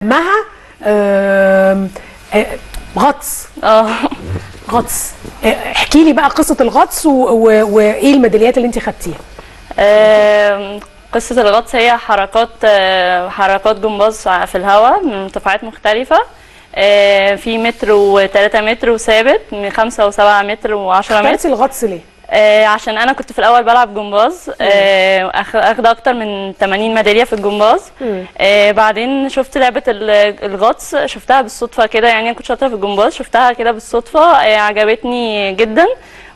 مها آم، آه، غطس اه غطس آه، احكي لي بقى قصه الغطس و- و- وايه الميداليات اللي انت خدتيها آم، قصة الغطس هي حركات آه، حركات جمباز في الهواء من مرتفعات مختلفة آه، في متر وتلاتة متر وثابت من خمسة وسبعة متر وعشرة متر اخترتي الغطس ليه آه، عشان انا كنت في الاول بلعب جمباز آه، أخ- اخد اكتر من 80 ميداليه في الجمباز آه، بعدين شفت لعبه ال- الغطس شفتها بالصدفه كده يعني انا كنت شاطره في الجمباز شفتها كده بالصدفه آه، عجبتني جدا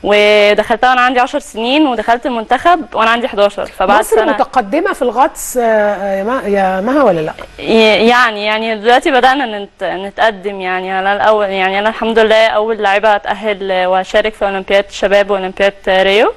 ودخلتها وانا عندي 10 سنين ودخلت المنتخب وانا عندي 11 فبعد مصر سنه متقدمه في الغطس آه، آه، يا مها- يا مها ولا لا ي- يعني يعني دلوقتي بدأنا نت- نتقدم يعني انا الاول يعني انا الحمد لله اول لاعبة اتأهل واشارك في اولمبياد الشباب واولمبياد ريو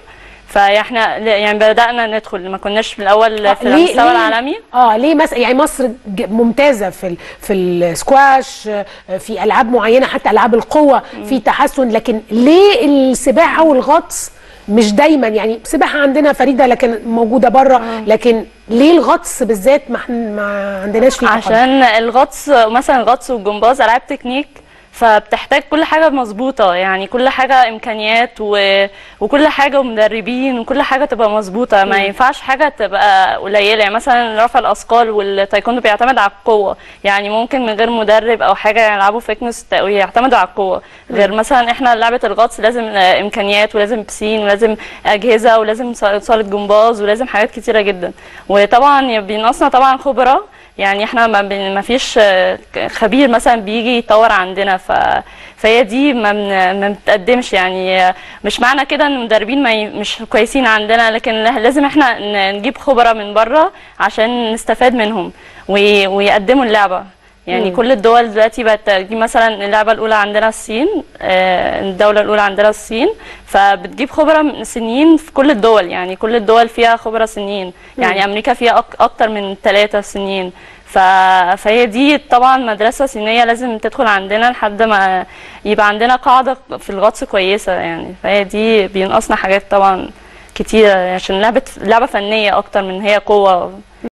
فاحنا ل- يعني بدأنا ندخل ما كناش في الاول في ليه- المستوى ليه- العالمي اه ليه مثلا يعني مصر ج- ممتازه في ال في السكواش آه، في العاب معينه حتى العاب القوه في تحسن لكن ليه السباحه والغطس مش دايما يعني السباحه عندنا فريده لكن موجوده بره لكن ليه الغطس بالذات ما, إحنا- ما عندناش فيه تقدم؟ عشان الغطس مثلا الغطس والجمباز العاب تكنيك فبتحتاج كل حاجة مظبوطة يعني كل حاجة إمكانيات و... وكل حاجة ومدربين وكل حاجة تبقى مظبوطة ما ينفعش حاجة تبقى قليلة يعني مثلا رفع الأثقال والتايكوندو بيعتمد على القوة يعني ممكن من غير مدرب أو حاجة يلعبوا فيتنس ويعتمدوا على القوة غير مثلا إحنا لعبة الغطس لازم آه، إمكانيات ولازم بسين ولازم أجهزة ولازم ص- صالة جمباز ولازم حاجات كتيرة جدا وطبعا بينقصنا طبعا خبرة يعني احنا ما, بن- ما فيش آه، خبير مثلا بيجي يطور عندنا ف فهي دي ما, بن- ما بتقدمش يعني آه، مش معنى كده ان المدربين ما ي- مش كويسين عندنا لكن له- لازم احنا ن- نجيب خبراء من بره عشان نستفاد منهم وي- ويقدموا اللعبه يعني مم. كل الدول دلوقتي بقت دي مثلا اللعبه الاولى عندنا الصين آه، الدوله الاولى عندنا الصين فبتجيب خبراء من سنين في كل الدول يعني كل الدول فيها خبراء سنين يعني امريكا فيها أك- اكتر من ثلاثة سنين ف... فهي دي طبعا مدرسه صينيه لازم تدخل عندنا لحد ما يبقى عندنا قاعده في الغطس كويسه يعني فهي دي بينقصنا حاجات طبعا كتير عشان لعبه لعبه فنيه اكتر من هي قوه